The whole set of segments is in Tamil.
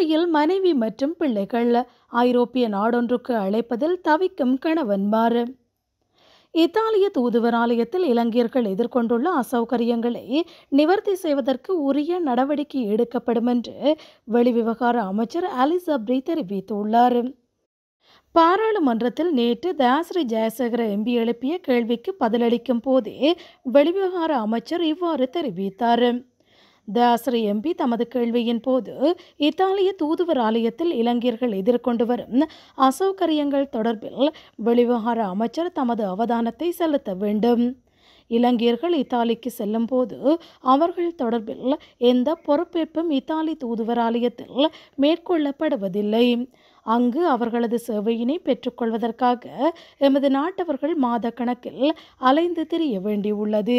இலங்கையில் மனைவி மற்றும் பிள்ளைகள் ஐரோப்பிய நாடொன்றுக்கு அழைப்பதில் தவிக்கும் கணவன்மார் இத்தாலிய தூதுவராலயத்தில் இலங்கையர்கள் எதிர்கொண்டுள்ள அசௌகரியங்களை நிவர்த்தி செய்வதற்கு உரிய நடவடிக்கை எடுக்கப்படும் என்று வெளிவிவகார அமைச்சர் அலிசப்ரி தெரிவித்துள்ளார் பாராளுமன்றத்தில் நேற்று தயாஸ்ரீ ஜெயசேகர எம்பி எழுப்பிய கேள்விக்கு பதிலளிக்கும் போதே வெளிவிவகார அமைச்சர் இவ்வாறு தெரிவித்தார் தயாஸ்ரீ எம்பி தமது கேள்வியின் போது இத்தாலிய தூதுவர் ஆலயத்தில் இலங்கையர்கள் எதிர்கொண்டு வரும் அசௌகரியங்கள் தொடர்பில் வெளிவிவகார அமைச்சர் தமது அவதானத்தை செலுத்த வேண்டும் இலங்கையர்கள் இத்தாலிக்கு செல்லும் போது அவர்கள் தொடர்பில் எந்த பொறுப்பேற்பும் இத்தாலி தூதுவர் ஆலயத்தில் மேற்கொள்ளப்படுவதில்லை அங்கு அவர்களது சேவையினை பெற்றுக்கொள்வதற்காக எமது நாட்டவர்கள் மாத கணக்கில் அலைந்து திரிய வேண்டியுள்ளது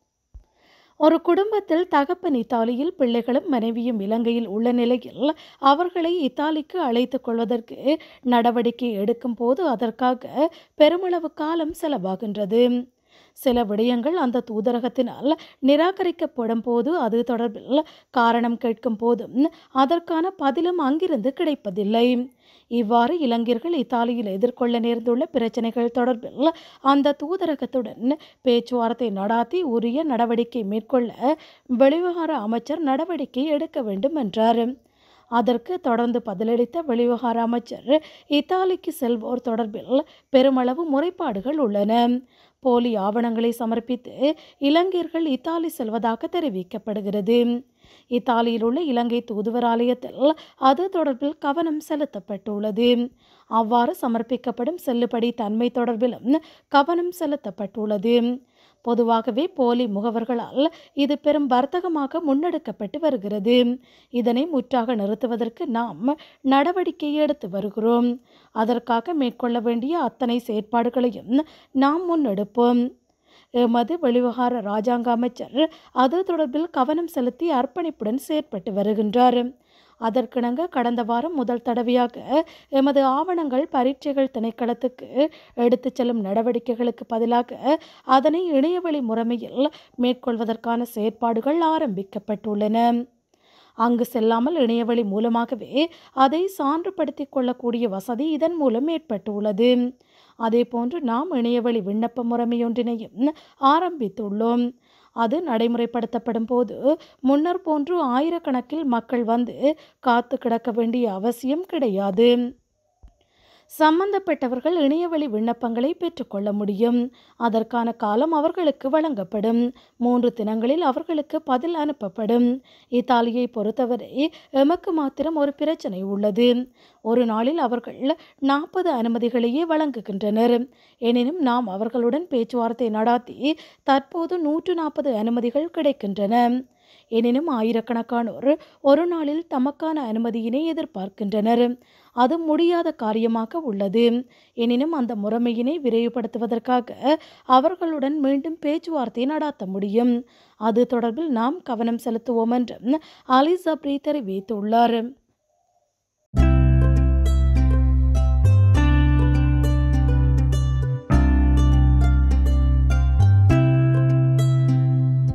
ஒரு குடும்பத்தில் தகப்பன் இத்தாலியில் பிள்ளைகளும் மனைவியும் இலங்கையில் உள்ள நிலையில் அவர்களை இத்தாலிக்கு அழைத்துக் கொள்வதற்கு நடவடிக்கை எடுக்கும் போது அதற்காக பெருமளவு காலம் செலவாகின்றது சில விடயங்கள் அந்த தூதரகத்தினால் நிராகரிக்கப்படும் போது அது தொடர்பில் காரணம் கேட்கும் போதும் அதற்கான பதிலும் அங்கிருந்து கிடைப்பதில்லை இவ்வாறு இலங்கையர்கள் இத்தாலியில் எதிர்கொள்ள நேர்ந்துள்ள பிரச்சனைகள் தொடர்பில் அந்த தூதரகத்துடன் பேச்சுவார்த்தை நடாத்தி உரிய நடவடிக்கை மேற்கொள்ள வெளிவிவகார அமைச்சர் நடவடிக்கை எடுக்க வேண்டும் என்றார் அதற்கு தொடர்ந்து பதிலளித்த வெளிவிவகார அமைச்சர் இத்தாலிக்கு செல்வோர் தொடர்பில் பெருமளவு முறைப்பாடுகள் உள்ளன போலி ஆவணங்களை சமர்ப்பித்து இலங்கையர்கள் இத்தாலி செல்வதாக தெரிவிக்கப்படுகிறது இத்தாலியில் உள்ள இலங்கை தூதுவர் ஆலயத்தில் அது தொடர்பில் கவனம் செலுத்தப்பட்டுள்ளது அவ்வாறு சமர்ப்பிக்கப்படும் செல்லுபடி தன்மை தொடர்பிலும் கவனம் செலுத்தப்பட்டுள்ளது பொதுவாகவே போலி முகவர்களால் இது பெரும் வர்த்தகமாக முன்னெடுக்கப்பட்டு வருகிறது இதனை முற்றாக நிறுத்துவதற்கு நாம் நடவடிக்கை எடுத்து வருகிறோம் அதற்காக மேற்கொள்ள வேண்டிய அத்தனை செயற்பாடுகளையும் நாம் முன்னெடுப்போம் எமது வெளிவகார ராஜாங்க அமைச்சர் அது தொடர்பில் கவனம் செலுத்தி அர்ப்பணிப்புடன் செயற்பட்டு வருகின்றார் அதற்கிணங்க கடந்த வாரம் முதல் தடவையாக எமது ஆவணங்கள் பரீட்சைகள் திணைக்களத்துக்கு எடுத்துச் செல்லும் நடவடிக்கைகளுக்கு பதிலாக அதனை இணையவழி முறைமையில் மேற்கொள்வதற்கான செயற்பாடுகள் ஆரம்பிக்கப்பட்டுள்ளன அங்கு செல்லாமல் இணையவழி மூலமாகவே அதை சான்றுபடுத்திக் கொள்ளக்கூடிய வசதி இதன் மூலம் ஏற்பட்டுள்ளது அதேபோன்று நாம் இணையவழி விண்ணப்ப முறைமையொன்றினையும் ஆரம்பித்துள்ளோம் அது நடைமுறைப்படுத்தப்படும் போது முன்னர் போன்று ஆயிரக்கணக்கில் மக்கள் வந்து காத்து கிடக்க வேண்டிய அவசியம் கிடையாது சம்பந்தப்பட்டவர்கள் இணையவழி விண்ணப்பங்களை பெற்றுக்கொள்ள முடியும் அதற்கான காலம் அவர்களுக்கு வழங்கப்படும் மூன்று தினங்களில் அவர்களுக்கு பதில் அனுப்பப்படும் இத்தாலியை பொறுத்தவரை எமக்கு மாத்திரம் ஒரு பிரச்சனை உள்ளது ஒரு நாளில் அவர்கள் நாற்பது அனுமதிகளையே வழங்குகின்றனர் எனினும் நாம் அவர்களுடன் பேச்சுவார்த்தை நடாத்தி தற்போது நூற்று நாற்பது அனுமதிகள் கிடைக்கின்றன எனினும் ஆயிரக்கணக்கானோர் ஒரு நாளில் தமக்கான அனுமதியினை எதிர்பார்க்கின்றனர் அது முடியாத காரியமாக உள்ளது எனினும் அந்த முறைமையினை விரைவுபடுத்துவதற்காக அவர்களுடன் மீண்டும் பேச்சுவார்த்தை நடாத்த முடியும் அது தொடர்பில் நாம் கவனம் செலுத்துவோம் என்று அலி சப்ரி தெரிவித்துள்ளார்